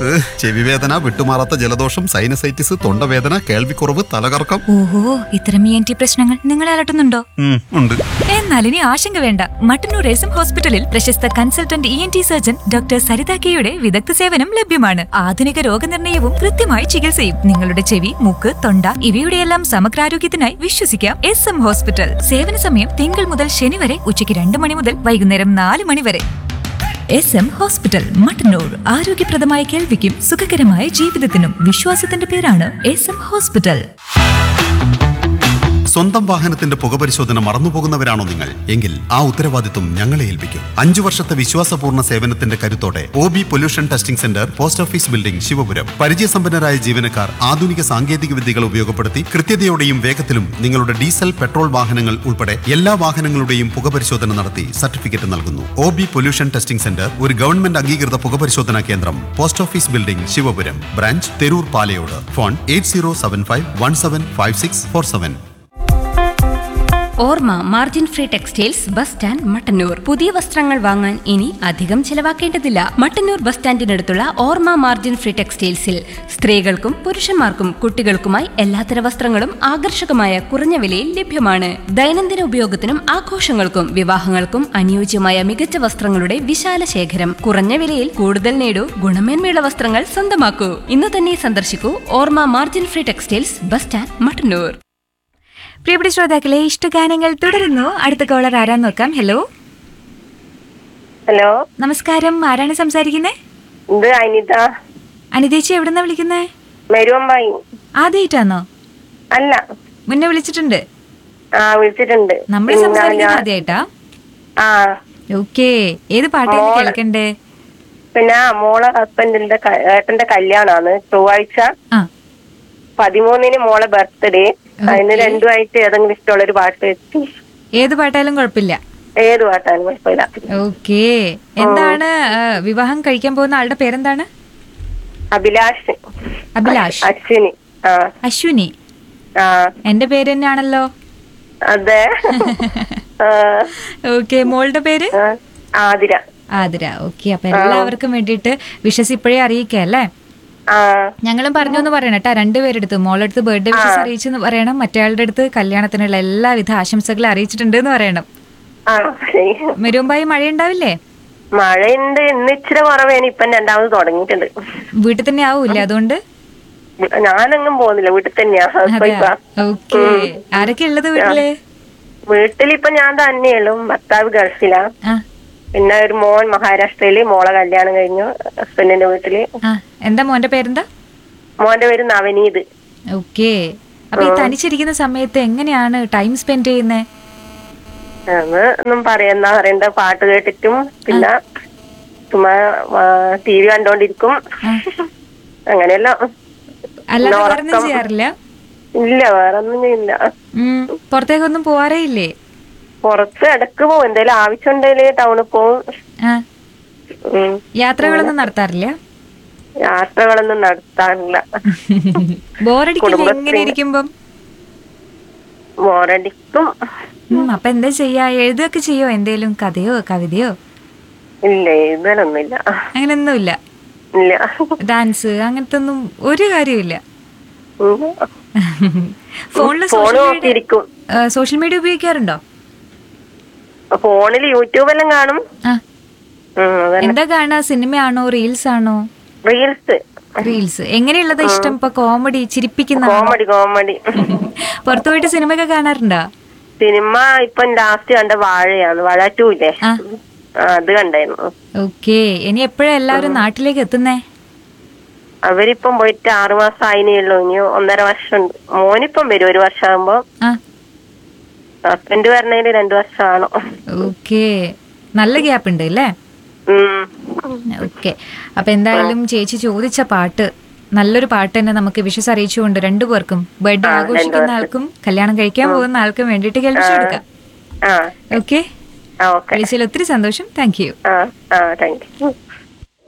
ഏഹ്, ചെവിവേദന വിട്ടുമാറാത്ത ജലദോഷം സൈനസൈറ്റിസ് തൊണ്ടവേദന കേൾവിക്കുറവ് തലകറക്കം ഓഹോ ഇത്തരം ഇ എൻ ടി പ്രശ്നങ്ങൾ നിങ്ങളെ അലട്ടുന്നുണ്ടോ ഉം, ഉണ്ട് എന്നാൽ ഇനി ആശങ്ക വേണ്ട മട്ടന്നൂർ എസ് എം ഹോസ്പിറ്റലിൽ പ്രശസ്ത consultant E N T surgeon doctor Saritha കെയുടെ വിദഗ്ധ സേവനം ലഭ്യമാണ് ആധുനിക രോഗനിർണയവും കൃത്യമായ ചികിത്സയും നിങ്ങളുടെ ചെവി മൂക്ക് തൊണ്ട ഇവയുടെയെല്ലാം സമഗ്രാരോഗ്യത്തിനായി വിശ്വസിക്കാം എസ് എം ഹോസ്പിറ്റൽ സേവന സമയം തിങ്കൾ മുതൽ ശനി വരെ ഉച്ചയ്ക്ക് രണ്ട് മണി മുതൽ വൈകുന്നേരം നാല് മണി വരെ എസ് എം ഹോസ്പിറ്റൽ മട്ടന്നൂർ ആരോഗ്യപ്രദമായ കേൾവിക്കും സുഖകരമായ ജീവിതത്തിനും വിശ്വാസത്തിന്റെ പേരാണ് എസ് എം ഹോസ്പിറ്റൽ സ്വന്തം വാഹനത്തിന്റെ പുകപരിശോധന മറന്നുപോകുന്നവരാണോ നിങ്ങൾ എങ്കിൽ ആ ഉത്തരവാദിത്വം ഞങ്ങളെ ഏൽപ്പിക്കും അഞ്ചു വർഷത്തെ വിശ്വാസപൂർണ്ണ സേവനത്തിന്റെ കരുത്തോടെ O B pollution testing centre post office building Sivapuram പരിചയസമ്പന്നരായ ജീവനക്കാർ ആധുനിക സാങ്കേതിക വിദ്യകൾ ഉപയോഗപ്പെടുത്തി കൃത്യതയോടെയും വേഗത്തിലും നിങ്ങളുടെ ഡീസൽ പെട്രോൾ വാഹനങ്ങൾ ഉൾപ്പെടെ എല്ലാ വാഹനങ്ങളുടെയും പുകപരിശോധന നടത്തി സർട്ടിഫിക്കറ്റ് നൽകുന്നു O B pollution testing centre ഒരു ഗവൺമെന്റ് അംഗീകൃത പുകപരിശോധനാ കേന്ദ്രം post office building Sivapuram branch Theroor Palayode phone eight zero seven five one seven five six four seven Orma margin free textiles bus stand Mattannur പുതിയ വസ്ത്രങ്ങൾ വാങ്ങാൻ ഇനി അധികം ചെലവാക്കേണ്ടതില്ല മട്ടന്നൂർ ബസ് സ്റ്റാൻഡിനടുത്തുള്ള ഓർമ്മ മാർജിൻ ഫ്രീ ടെക്സ്റ്റൈൽസിൽ സ്ത്രീകൾക്കും പുരുഷന്മാർക്കും കുട്ടികൾക്കുമായി എല്ലാത്തര വസ്ത്രങ്ങളും ആകർഷകമായ കുറഞ്ഞ വിലയിൽ ലഭ്യമാണ് ദൈനംദിന ഉപയോഗത്തിനും ആഘോഷങ്ങൾക്കും വിവാഹങ്ങൾക്കും അനുയോജ്യമായ മികച്ച വസ്ത്രങ്ങളുടെ വിശാല ശേഖരം കുറഞ്ഞ വിലയിൽ കൂടുതൽ നേടൂ ഗുണമേന്മയുള്ള വസ്ത്രങ്ങൾ സ്വന്തമാക്കൂ ഇന്ന് തന്നെ സന്ദർശിക്കൂ Orma margin free textiles bus stand Mattannur പ്രിയപ്പെട്ട ശ്രോതാക്കളെ ഇഷ്ടഗാനങ്ങൾ തുടരുന്നു അടുത്ത കോളർ ആരാന്ന് നോക്കാം ഹലോ ഹലോ നമസ്കാരം ആരാണ് സംസാരിക്കുന്നത് ഇത് അനിത അനിതേച്ചി എവിടുന്നാ വിളിക്കുന്നത് മെരുവമ്പായി ആദ്യമായിട്ടാണോ അല്ല മുന്നേ വിളിച്ചിട്ടുണ്ട് ആ വിളിച്ചിട്ടുണ്ട് നമ്മൾ പിന്നെ സംസാരിക്കുന്നത് ഞാൻ- ആദ്യമായിട്ടാ ആ ഓക്കേ ഏത് പാട്ടാണ് മോള്. കേൾക്കണ്ടേ പിന്നെ മോളെ ഹസ്ബൻഡിന്റെ ക- ഏട്ടന്റെ കല്യാണാണ് ചൊവ്വാഴ്ച ആ പതിമൂന്നിന് മോളെ ബർത്ത്ഡേ അതിന് രണ്ടുമായിട്ട് ഏതെങ്കിലും ഇഷ്ടമുള്ള ഒരു പാട്ട് വെച്ച് ഏത് പാട്ടായാലും കുഴപ്പമില്ല ഏത് പാട്ടാണ് കുഴപ്പമില്ല ഓക്കേ എന്താണ് ആ, വിവാഹം കഴിക്കാൻ പോകുന്ന ആളുടെ പേരെന്താണ് അഭിലാഷ് അഭിലാഷ് അശ്വിനി ആ അശ്വിനി ആ എന്റെ പേര് തന്നെയാണല്ലോ അതെ ആ, ഓക്കെ മോളുടെ പേര് ആ, ആതിര ആതിര ഓക്കെ അപ്പൊ എല്ലാവർക്കും വേണ്ടിയിട്ട് വിഷസ് ഇപ്പോഴേ അറിയിക്കാം അല്ലേ ആ ഞങ്ങളും പറഞ്ഞു എന്ന് പറയണം കേട്ടാ രണ്ടുപേരെടുത്ത് മോളടുത്ത് ബർത്ത്ഡേ വിഷസ് അറിയിച്ചെന്ന് പറയണം മറ്റേയാളുടെ അടുത്ത് കല്യാണത്തിനുള്ള എല്ലാവിധ ആശംസകളും അറിയിച്ചിട്ടുണ്ട് എന്ന് പറയണം ആ ശരി മെരുമ്പായി മഴയുണ്ടാവില്ലേ മഴയുണ്ട് ഇന്ന് ഇച്ചിരി കുറവേന് ഇപ്പം രണ്ടാമത് തുടങ്ങിയിട്ടുണ്ട് വീട്ടിൽ തന്നെ ആവൂല്ലേ അതുകൊണ്ട് ഞാനെങ്ങും പോകുന്നില്ല വീട്ടിൽ തന്നെയാ ഇപ്പൊ ഇപ്പൊ. ഓക്കെ ആരൊക്കെ ഉള്ളത് വീട്ടില് വീട്ടിലിപ്പൊ ഞാൻ തന്നെയുള്ളൂ ഭർത്താവ് ഗൾഫിലാ ആ പിന്നെ ഒരു മോൻ മഹാരാഷ്ട്രയില് മോളെ കല്യാണം കഴിഞ്ഞു ഹസ്ബൻഡിന്റെ വീട്ടില് ആ എന്താ മോന്റെ പേരെന്താ മോന്റെ പേര് നവനീത് ഓക്കെ അപ്പൊ ഈ തനിച്ചിരിക്കുന്ന സമയത്ത് എങ്ങനെയാണ് ടൈം സ്പെൻഡ് ചെയ്യുന്നത് അത് ഒന്നും പറയുന്ന പറയണ്ട പാട്ട് കേട്ടിട്ടും പിന്നെ ചുമ്മാ ടി വി കണ്ടോണ്ടിരിക്കും അങ്ങനെയല്ല അല്ലാതെ വേറൊന്നും ചെയ്യാറില്ല ഇല്ല വേറെ ഒന്നും ഇല്ല ഉം പുറത്തേക്കൊന്നും പോവാറേ ഇല്ലേ പുറത്ത് ഇടക്ക് പോകും എന്തെങ്കിലും ആവശ്യമുണ്ടെങ്കിൽ ടൗണിൽ പോകും ആ ഉം. യാത്രകളൊന്നും നടത്താറില്ല യാത്രകളൊന്നും നടത്താറില്ല ബോറടിക്കില്ല കുടുംബശ്രീ- ഇങ്ങനെ ഇരിക്കുമ്പം ബോറടിക്കും ഉം, അപ്പൊ എന്താ ചെയ്യാ എഴുതുകയൊക്കെ ചെയ്യോ എന്തേലും കഥയോ കവിതയോ ഇല്ല എഴുതാനൊന്നുമില്ല അങ്ങനെയൊന്നുമില്ല ഇല്ല ഡാൻസ് അങ്ങനത്തെ ഒന്നും ഒരു കാര്യമില്ല ഉം. ഫോണില് ഫോണ് സോഷ്യൽ മീഡിയ നോക്കിയിരിക്കും സോഷ്യൽ മീഡിയ ഉപയോഗിക്കാറുണ്ടോ ഫോണിൽ യൂട്യൂബെല്ലാം കാണും ആ ഉം, അതന്നെ എന്താ കാണാ സിനിമയാണോ റീൽസ് ആണോ റീൽസ് റീൽസ് എങ്ങനെയുള്ളതാ ഇഷ്ടം ഇപ്പൊ കോമഡി ചിരിപ്പിക്കുന്ന കോമഡി കോമഡി പുറത്തു പോയിട്ട് സിനിമയൊക്കെ കാണാറുണ്ടോ സിനിമ ഇപ്പം ലാസ്റ്റ് കണ്ട വാഴയാണ് വാഴ ടു ഇല്ലേ ആ ആ, അത് കണ്ടായിരുന്നു ഓക്കെ ഇനി എപ്പോഴാ എല്ലാവരും നാട്ടിലേക്ക് എത്തുന്നേ അവരിപ്പം പോയിട്ട് ആറു മാസം ആയിനേ ഉള്ളൂ ഇനി ഒന്നര വർഷം ഉണ്ട് മോനിപ്പം വരും ഒരു വർഷം ആകുമ്പോ ആ ഹസ്ബൻഡ് വരണേല് രണ്ടു വർഷം ആണോ ഓക്കെ നല്ല ഗ്യാപ്പ് ഉണ്ട് അല്ലേ ഉം ഓക്കെ അപ്പൊ എന്തായാലും ചേച്ചി ചോദിച്ച പാട്ട് നല്ലൊരു പാട്ട് തന്നെ നമുക്ക് വിശ്വസ് അറിയിച്ചുകൊണ്ട് രണ്ടുപേർക്കും ബർത്ത്ഡേ ആഘോഷിക്കുന്ന ആൾക്കും കല്യാണം കഴിക്കാൻ പോകുന്ന ആൾക്കും വേണ്ടിയിട്ട് കേൾപ്പിച്ചു കൊടുക്കാം ആ ഓക്കെ ആ ഓക്കെ വിളിച്ചതിൽ ഒത്തിരി സന്തോഷം താങ്ക് യു ആ ആ താങ്ക് യു